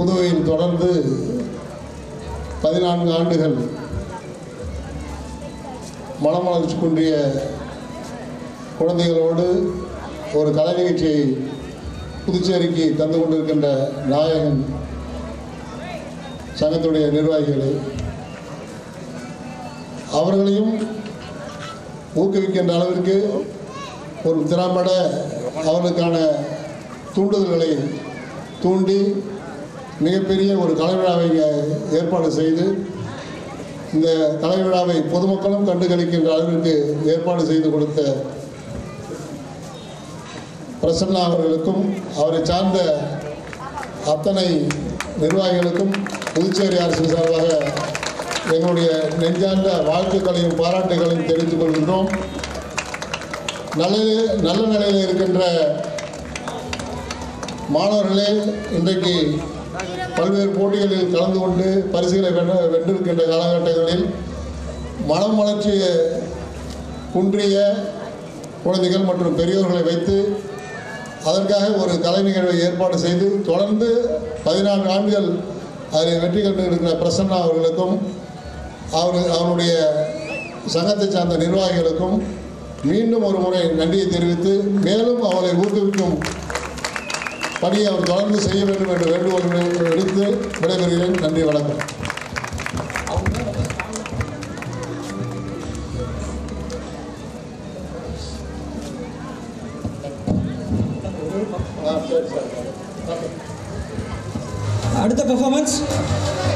புதுவையில் தொடர்ந்து பதினான்கு ஆண்டுகள் மனமலர்ச்சி குன்றிய குழந்தைகளோடு ஒரு கலை நிகழ்ச்சியை புதுச்சேரிக்கு தந்து கொண்டிருக்கின்ற நாயகன் சங்கத்துடைய நிர்வாகிகளை அவர்களையும் ஊக்குவிக்கின்ற அளவிற்கு ஒரு திறம்பட அவர்களுக்கான தூண்டுதல்களை தூண்டி மிகப்பெரிய ஒரு கலை விழாவை இங்கே ஏற்பாடு செய்து இந்த கலை விழாவை பொதுமக்களும் கண்டுகளிக்கின்ற அளவிற்கு ஏற்பாடு செய்து கொடுத்த பிரசன்னா அவர்களுக்கும் அவரை சார்ந்த அத்தனை நிர்வாகிகளுக்கும் புதுச்சேரி அரசு சார்பாக எங்களுடைய நெஞ்சார்ந்த வாழ்த்துக்களையும் பாராட்டுகளையும் தெரிவித்துக் கொள்கின்றோம் நல்ல நல்ல நிலையில் இருக்கின்ற மாணவர்களே இன்றைக்கு பல்வேறு போட்டிகளில் கலந்து கொண்டு பரிசுகளை வென்ற வென்றிருக்கின்ற காலகட்டங்களில் மனம் வளர்ச்சி குன்றிய குழந்தைகள் மற்றும் பெரியோர்களை வைத்து அதற்காக ஒரு கலை நிகழ்வை ஏற்பாடு செய்து தொடர்ந்து பதினான்கு ஆண்டுகள் அதில் வெற்றி கண்டு இருக்கிற பிரசன்னா அவர்களுக்கும் அவர் அவருடைய சங்கத்தை சார்ந்த நிர்வாகிகளுக்கும் மீண்டும் ஒரு முறை நன்றியை தெரிவித்து மேலும் அவரை ஊக்குவிக்கும் பணியை அவர் தொடர்ந்து செய்ய வேண்டும் என்ற வேண்டுகோள்களை எடுத்து விடைபெறுகிறேன் நன்றி வணக்கம் ஆ, சரி, சரி. அடுத்த பெர்ஃபார்மன்ஸ்